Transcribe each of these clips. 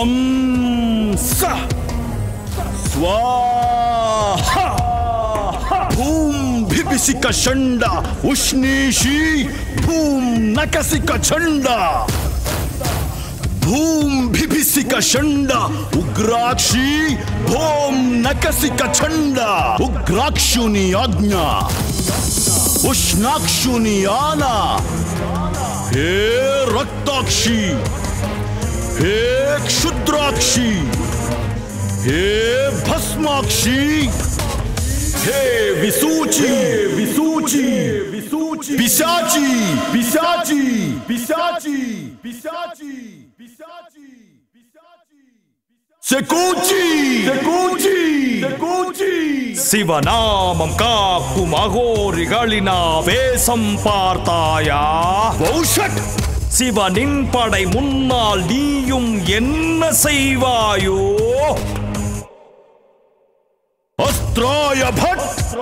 ध्वं स स्वाहा भूम भिभिसिक षण्ड उष्णीषी भूम नकसिक छण्ड भूम भिभिसिक षण्ड उग्राक्षी भूम नकसिक छण्ड उग्राक्षुनि आज्ञा उष्णाक्षुनि आना हे रक्ताक्षी हे क्षुद्राक्षी हे भस्माक्षी हे विसूची विसूची विसूची पिशाची पिशाची पिशाची पिशाची पिशाची செகூச்சி செகூச்சி செகூச்சி சிவநாமம் காக்கும் அகோரிகளினா வேஷம் பார்த்தாயா பௌஷட் சிவனின் படை முன்னால் நீயும் என்ன செய்வாயோ अस्त्राय भट्ट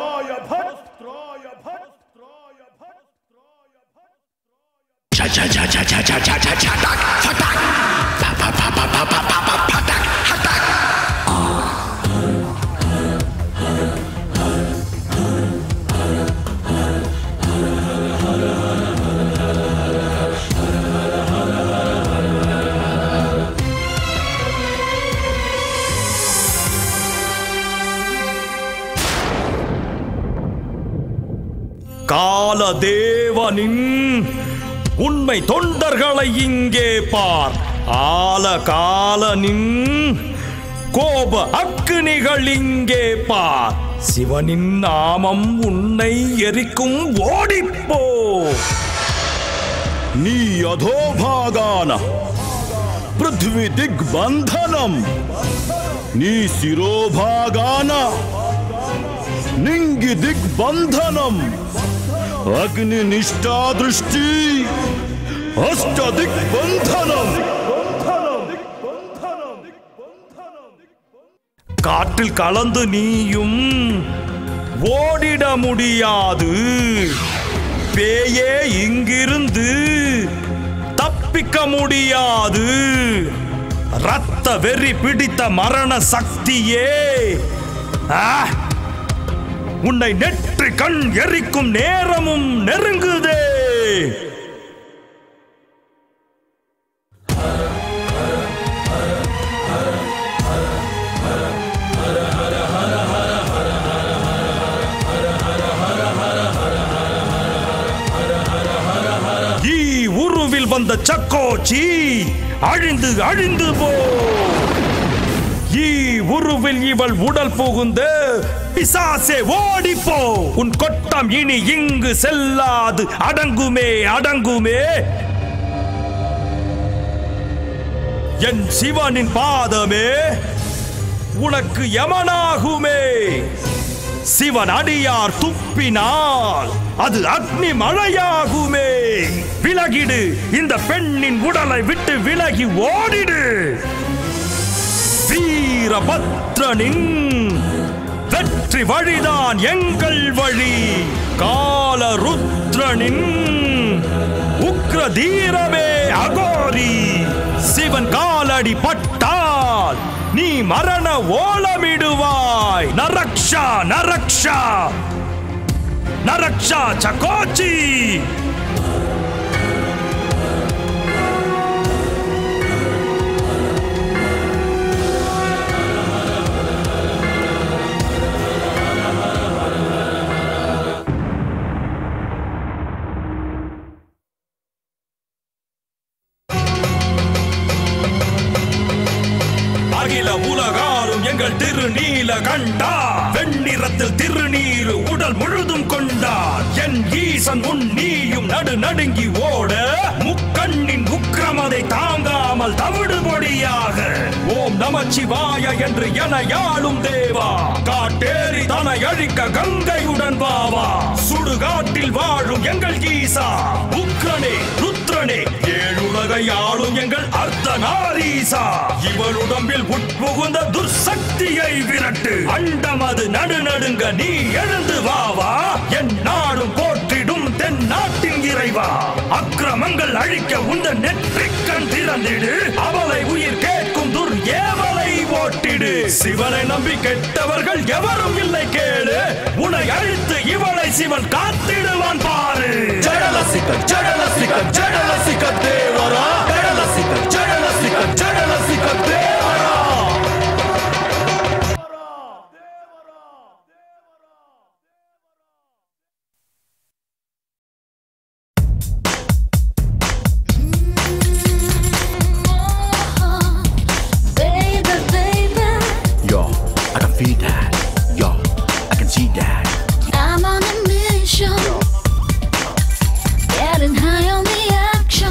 காலதேவனின் உண்மை தொண்டர்களை இங்கே பார் ஆல காலனின் கோப அக்கினிகள் இங்கே பார் சிவனின் நாமம் உன்னை எரிக்கும் ஓடிப்போ నీ అధోభాగాన పృథ్వీ దిగ్బంధనం నీ శిరోభాగాన నింగి దిగ్బంధనం అగ్ని నిష్ఠా దృష్టి అష్ట దిగ్బంధనం காற்றில் கலந்து நீயும் ஓடிட முடியாது பேயே இங்கிருந்து தப்பிக்க முடியாது ரத்த வெறி பிடித்த மரண சக்தியே ஆ! உன்னை நெற்றி கண் எரிக்கும் நேரமும் நெருங்குதே ஈ உருவில் வந்த சக்கோச்சி அழிந்து அழிந்து போ ஈ உருவில் இவள் உடல் புகுந்து பிசாசே ஓடிப்போ உன் கொட்டம் இனி இங்கு செல்லாது அடங்குமே அடங்குமே என் சிவனின் பாதமே உனக்கு யமனாகுமே சிவன் அடியார் துப்பினால் அது அக்னி மழையாகுமே விலகிடு இந்த பெண்ணின் உடலை விட்டு விலகி ஓடிடு வீரபத்ரனின் வெற்றி வழிதான் எங்கள் வழி கால ருத்ரனின் உக்ர தீரமே அகோரி சிவன் காலடி பட்டால் நீ மரண ஓலமிடுவாய் நரக்ஷா நரக்ஷா நரக்ஷா சகோச்சி அகில உலகாலும் எங்கள் திருநீல கண்டா வெண்ணிறத்தில் திருநீரு உடல் முழுதும் கொண்டார் என் ஈசன் உன் நீயும் நடு நடுங்கி ஓட முக்கண்ணின் உக்கிரமதை தாங்காமல் தவிடு பொடியாக ஓம் நமச்சிவாய என்று என யாழும் தேவா காட்டேரி தனை அழிக்க கங்கையுடன் வாவா சுடுகாட்டில் வாழும் எங்கள் ஈசா உக்ரனே ருத்ரனே ஏழுலகை ஆளும் எங்கள் அர்த்தநாரீசா இவள் உடம்பில் உட்புகுந்த துர்சக்தியை விரட்டு அண்டமது நடுநடுங்க நீ எழுந்து வா வா என் நாடும் போற்றிடும் தென் நாட்டின் இறைவா அக்கிரமங்கள் அழிக்க உந்த நெற்றிக்கண் திறந்திடு அவளை உயிர் கேட்கும் துர் ஏவலை ஓட்டிடு சிவனை நம்பி கெட்டவர்கள் எவரும் இல்லை கேளு உன்னை அழித்து இவளை சிவன் காத்திடுவான் பாரு ஜடலசிக ஜடலசிக ஜடலசிக Devara ஜடலசிக ஜடலசிக ஜடலசிக Devara Baby, baby, Yo, I can feel that. Yo, I can see that. I'm on a mission. Getting high on the action.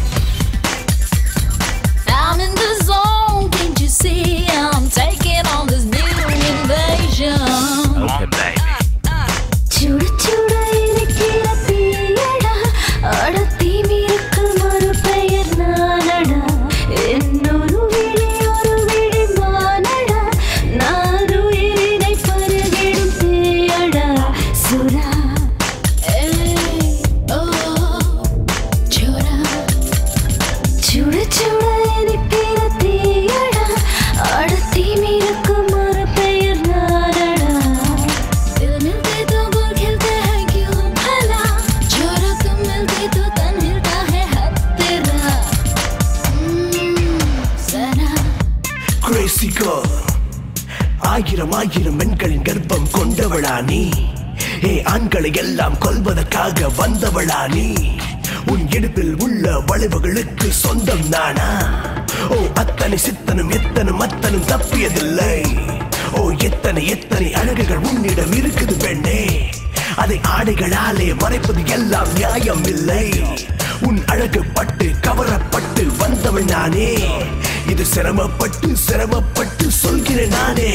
I'm in the zone, can't you see? I'm taking on this new invasion. Okay, baby. சுட சுட இருக்கிற தீயடா அடத்தி மீறுக்கள் மறு பெயர் நானடா என்னொரு விழி ஒரு விழி மானடா நான் உயிரினை பருகிடும் தீயடா சுரா ஏய், ஓ, சுரா சுட சுட இருக்கிற தீயடா அடத்தி மீறுக்கும் ஒரு பெயர் நானடா दिल मिलते तो बोल खिलते हैं क्यों भला छोरा तुम मिलते तो तन हिलता है हाथ तेरा हम्म, सना கிரேசி கேர்ள் ஆயிரம் ஆயிரம் பெண்களின் கர்ப்பம் கொண்டவளா நீ ஏ ஆண்களை எல்லாம் கொல்வதற்காக வந்தவளா நீ உன் இடுப்பில் உள்ள வளைவுகளுக்கு சொந்தம் நானா ஓ அத்தனை சித்தனும் எத்தனும் அத்தனும் தப்பியதில்லை ஓ எத்தனை எத்தனை அழகுகள் உன்னிடம் இருக்குது பெண்ணே அதை ஆடைகளாலே மறைப்பது எல்லாம் நியாயம் இல்லை உன் அழகு பட்டு கவரப்பட்டு வந்தவள் நானே இது சிரமப்பட்டு சிரமப்பட்டு சொல்கிறேன் நானே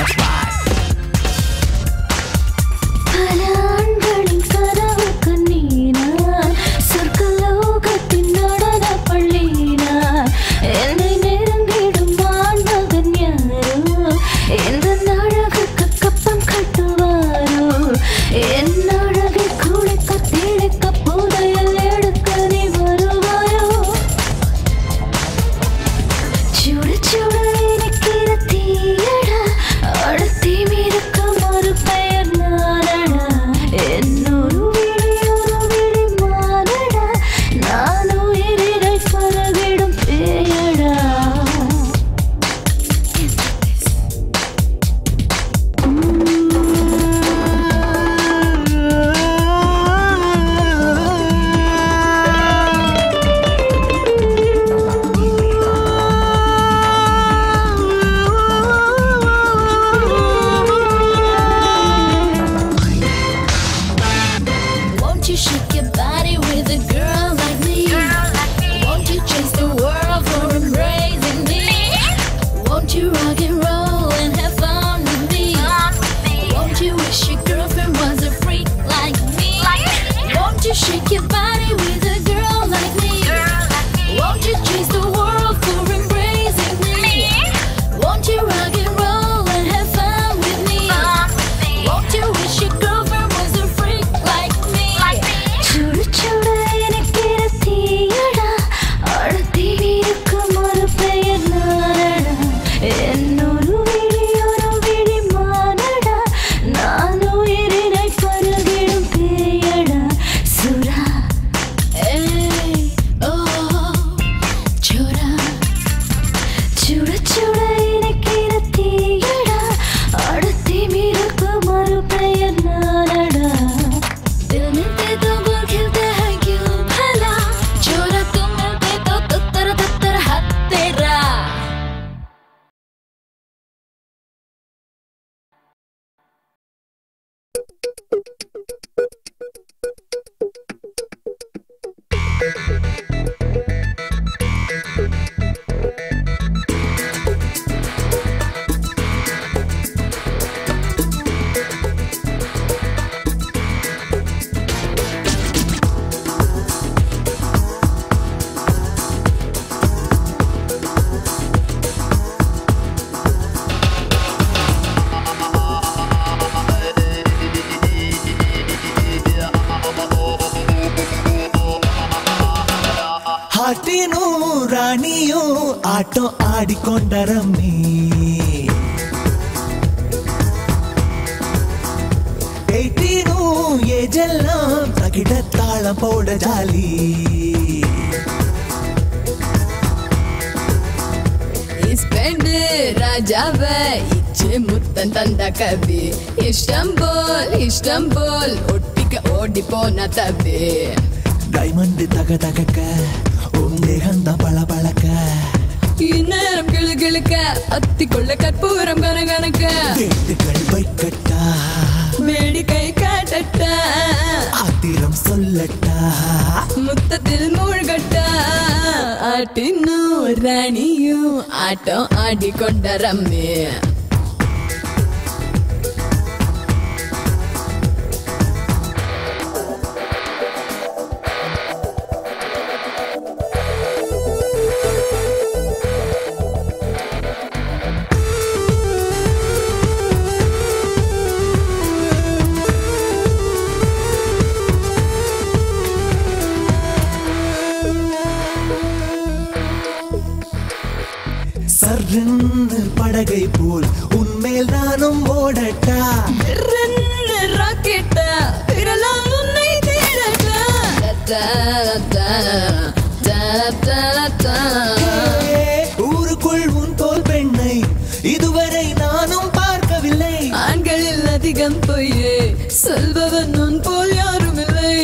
பல ஆண்களின் கனவுக்கு நீனார் சொர்க்கலோகத்தின் நடன பள்ளினார் என்னை நெருங்கிடும் ஆண்மகன் யாரோ எந்த அழகுக்கு கப்பம் கட்டுவாரோ என் அழகை குளிக்க திளைக்க புதையல் எடுக்க நீ வருவாயோ சுட சுட இருக்கிற தீயடா அடுத்தி ஆட்டம் ஆடிக்கொண்ட ரம்மி எயிட்டீனும் ஏஜெல்லாம் தகிட தாளம் போட ஜாலி இஸ்பெண்டு ராஜாவ இச்சு முத்தன் தந்த கவி இஷ்டம் போல் இஷ்டம் போல் ஒட்டிக்க ஓடி போன தவி டைமண்ட் தக தகக்க உன் தேகந்தான் பள பழக்க இந்நேரம் கிளு கிளுக்க அத்தி கொள்ள கற்பூரம் கனகனக்க வீட்டுகள் வைக்கட்டா வேடிக்கை காட்டட்டா ஆத்திரம் சொல்லட்டா முத்தத்தில் மூழ்கட்டா ஆட்டினும் ராணியும் ஆட்டம் ஆடிக்கொண்ட ரம்மே சர்ன்னு படகை போல் உன்மேல் நானும் ஓடட்டா ரெண்டு ராக்கெட்டா விரலாம் உன்னை தேடட்டா தா, தா, தா, தா, தா. ஏ, ஊருக்குள் உன் தோல் பெண்ணை இதுவரை நானும் பார்க்கவில்லை ஆண்களில் அதிகம் பொய்யே சொல்பவன் உன் போல் யாரும் இல்லை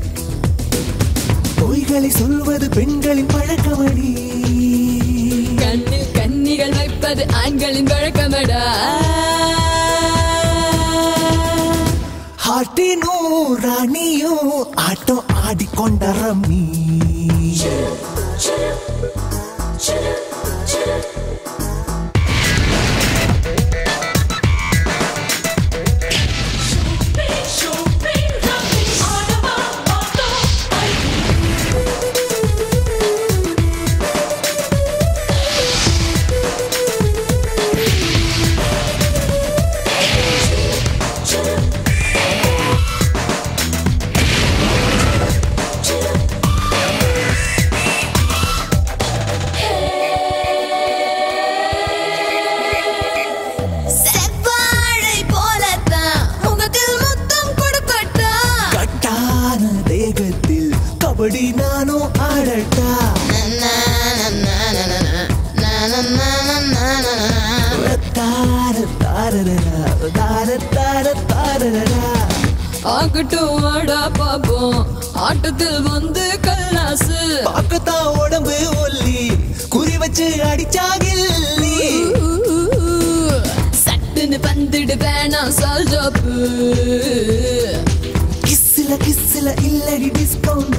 பொய்களை சொல்வது பெண்களின் பழக்கமடி கண்ணில் கன்னிகள் வைப்பது ஆண்களின் வழக்கமடா ஹாட்டினோ ராணியோ ஆட்டம் ஆடிக்கொண்ட ரம்மி செவ்வாழை போலத்தான் முகத்தில் முத்தம் கொடுக்கட்டா கட்டான தேகத்தில் கபடி நானும் ஆடட்டா தார தாரரா தார தார தாரரா ஆகட்டும் வாடா பாப்போம் ஆட்டத்தில் வந்து கல்லாசு பார்க்கத்தான் உடம்பு ஒல்லி குறி வச்சு அடிச்சாகில்லி சட்டுன்னு பந்துடு வேணாம் சால் ஜாப்பு கிஸ்ல கிஸ்ல இல்லடி டிஸ்கவுண்ட்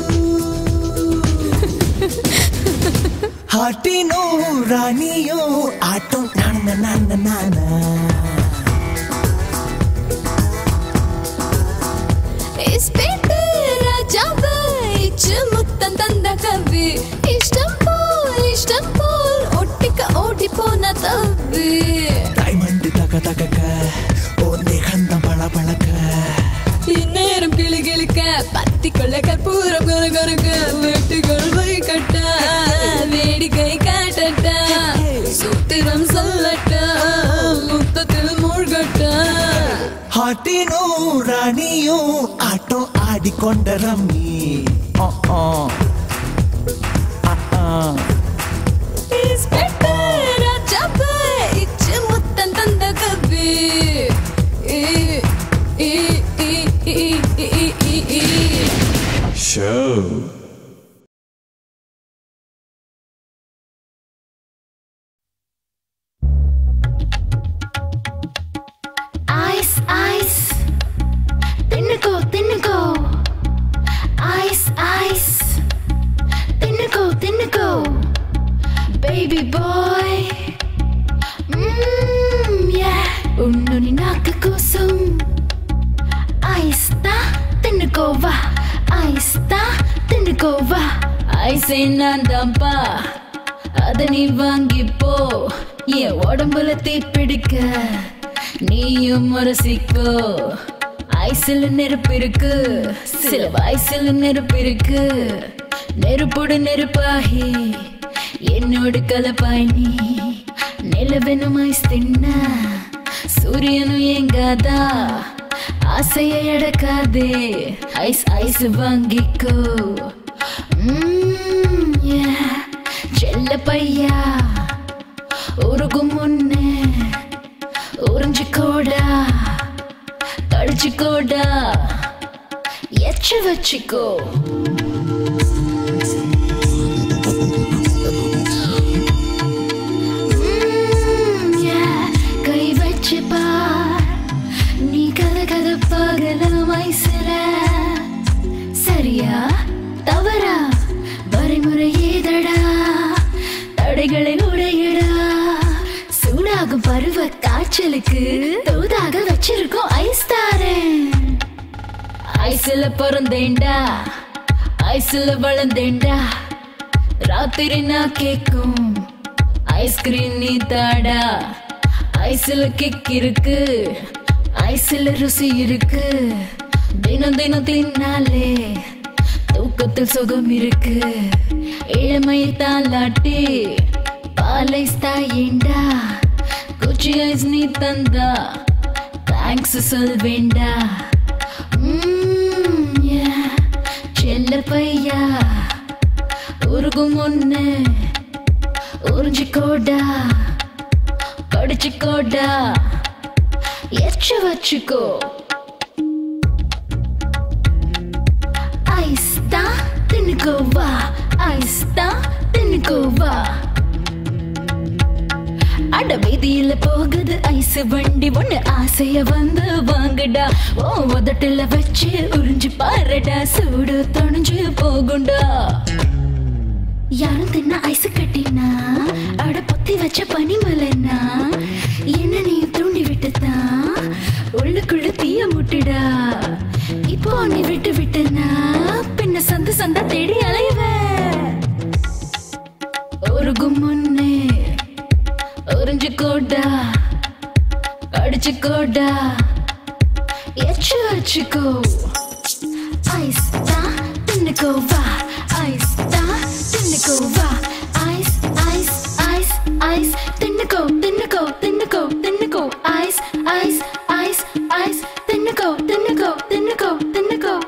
ஹாட்டினோ ராணியோ ஆட்டம் நான நான நான இஸ்பேட்டு ராஜாவை இச்சு முத்தம் தந்த கவி இஷ்டம் போல் இஷ்டம் போல் ஒட்டிக்க ஓடி போன தவி டைமண்ட் தக தகக்க ஓ தேகந்தம் பள பழக்க இந்நேரம் கிளி கிளிக்க பத்தி கொள்ள கற்பூரம் கொர கொரக்க வெட்டுகள் வை கட்ட வேடிக்கை காட்டட்ட சூத்திரம் சொல்லட்ட முத்தத்தில் மூழ்கட்ட ஹாட்டினோ ராணியோ ஆட்டம் ஆடிக்கொண்ட ரம்மி ஆ, ஆ. ஆ, ஆ. இஸ்பேட்டு ராஜாவை இச்சு முத்தம் தந்த கவி ஈ, ஈ, ஈ, ஈ, ஈ, ஈ, ஈ, ஈ. Show. Ice, ice. తిన్నుకో తిన్నుకో ఐస్ ఐస్ తిన్నుకో తిన్నుకో బేబీ బాయ్ ఉన్నుని నాకు కోసం ఐస్ తా తిన్నుకోవా ఐస్ తా తిన్నుకోవా ஐசை நான் தான்ப்பா அத நீ வாங்கிப்போ என் உடம்புல தீப்பிடிக்க நீயும் முரசிக்கோ ஐசில் நெருப்பு இருக்கு சில வயசுல நெருப்பு இருக்கு நெருப்போடு நெருப்பாகி എന്നോട് കലപ്പായി നീ നിലവനും ഐസ് തിന്ന സൂര്യനും എങ്കാതാ ആസയെ അടക്കാതെ ഐസ് ഐസ് വാങ്ങിക്കോ ഉം, yeah. ചെല്ലപ്പയ്യാ ഉരുകും മുന്നേ ഉറിഞ്ചിക്കോടാ കഴിച്ചിക്കോടാ എച്ച വച്ചിക്കോ Mm, yeah, கை வச்சு பார் நீ கத கத பகலமாய் சில சரியா தவறா வரைமுறை ஏதடா தடைகளை உடையடா சூடாகும் பருவ காய்ச்சலுக்கு தூதாக வச்சிருக்கோம் ஐஸ் தாரேன் ஐஸ்ல பிறந்தேன்டா ஐஸ்ல வளர்ந்தேன்டா ராத்திரி நான் கேக்கும் ஐஸ்கிரீம் நீ தாடா ஐஸ்ல கிக் இருக்கு ஐஸ்ல ருசி இருக்கு தினம் தினம் தின்னாலே தூக்கத்தில் சுகம் இருக்கு இளமையை தாளாட்டி பாலை தாயேண்டா குச்சி ஐஸ் நீ தந்தா தேங்க்ஸ் சொல்வேண்டா ம், yeah. செல்ல பையா உருகும் ஒண்ணு உறிஞ்சிக்கோடா கடிச்சிக்கோடா எச்ச வச்சுக்கோ ஐஸ் தான் தின்னுக்கோவா ஐஸ் தான் தின்னுக்கோவா அட வீதியில போகுது ஐஸ் வண்டி ஒண்ணு ஆசைய வந்து வாங்குடா ஓ உதட்டுல வச்சு உறிஞ்சு பாருடா சூடு தொணிஞ்சு போகுண்டா யாரும் தின்ன ஐஸ் கட்டினா அட பொத்தி வச்ச பனிமலைனா என்ன நீ தூண்டி விட்டுதான் உள்ளுக்குள்ள தீய முட்டுடா இப்போ நீ விட்டு விட்டனா பின்ன சந்து சந்தா தேடி அலைவேன் ஒரு கும்முன்னே உறிஞ்சுக்கோடா அடிச்சுக்கோடா எச்சு வச்சுக்கோ ஐஸ் தான் தின்னுக்கோ வா ஐஸ் தான் தின்னுக்கோ வா ஐஸ் ஐஸ் ஐஸ் ஐஸ் தின்னுக்கோ தின்னுக்கோ தின்னுக்கோ தின்னுக்கோ ஐஸ் ஐஸ் ஐஸ் ஐஸ் தின்னுக்கோ தின்னுக்கோ தின்னுக்கோ தின்னுக்கோ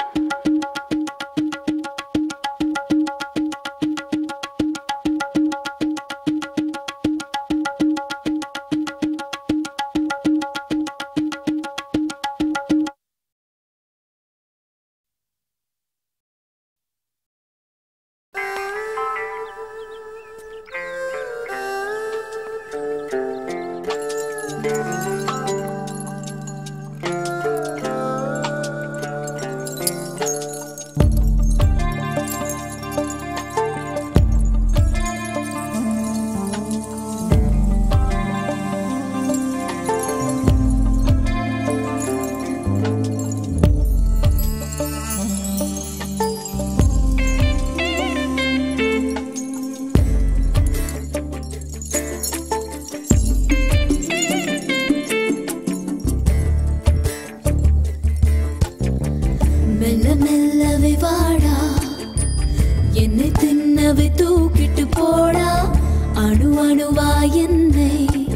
மெல்ல மெல்லவே வாடா என்னை தின்னவை தூக்கிட்டு போடா அணு அணுவா என்னை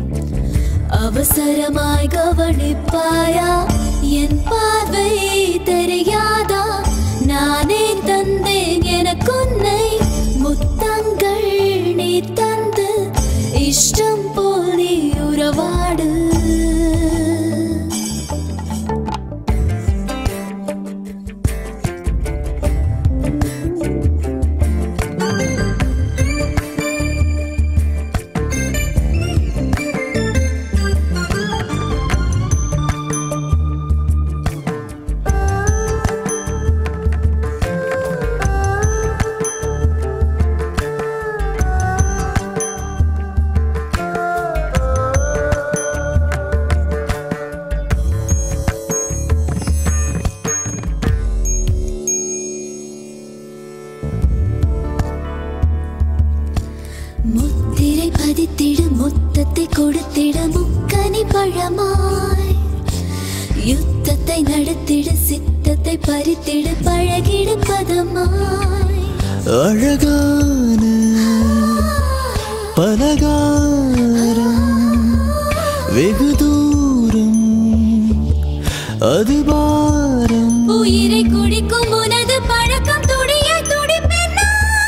அவசரமாய் கவனிப்பாயா என் பார்வை தெரியாதா நானே தந்தேன் எனக்குன்னை முத்தங்கள் நீ தந்து இஷ்டம் போல் நீ உறவாடு முத்திரை பதித்திடு முத்தத்தை கொடுத்திட முக்கனி பழமாய் யுத்தத்தை நடத்திடு சித்தத்தை பறித்திடு பழகிடு பதமாய் அழகான பலகாரம் வெகு தூரம் அது பாரம் உயிரை குடிக்கும் உனது பழக்கம் துடிய துடிப்பெண்ணா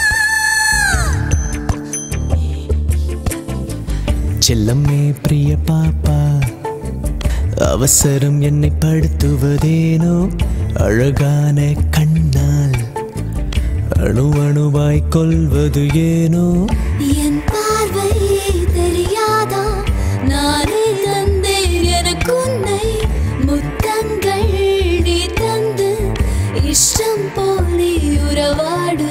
செல்லம்மே பிரிய பாப்பா அவசரம் என்னை படுத்துவதேனோ அழகான கண்ணால் அணு அணுவாய் கொள்வது ஏனோ என் பார்வை தெரியாதா நானே தந்தேன் எனக்கு உன்னை முத்தங்கள் நீ தந்து இஷ்டம் போல் நீ உறவாடு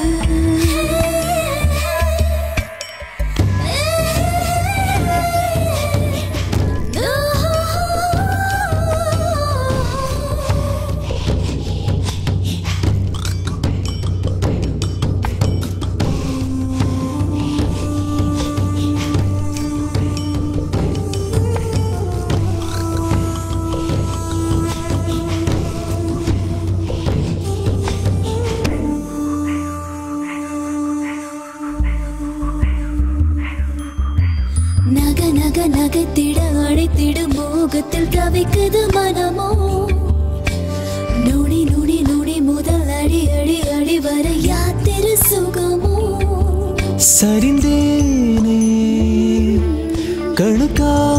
நக நக நகைத்திட அழைத்திட மோகத்தில் தவிக்குது மனமோ நுடி நுடி நுடி முதல் அடி அடி அடி வர யாத்திரை சுகமோ சரிந்தேனே கணுக்கா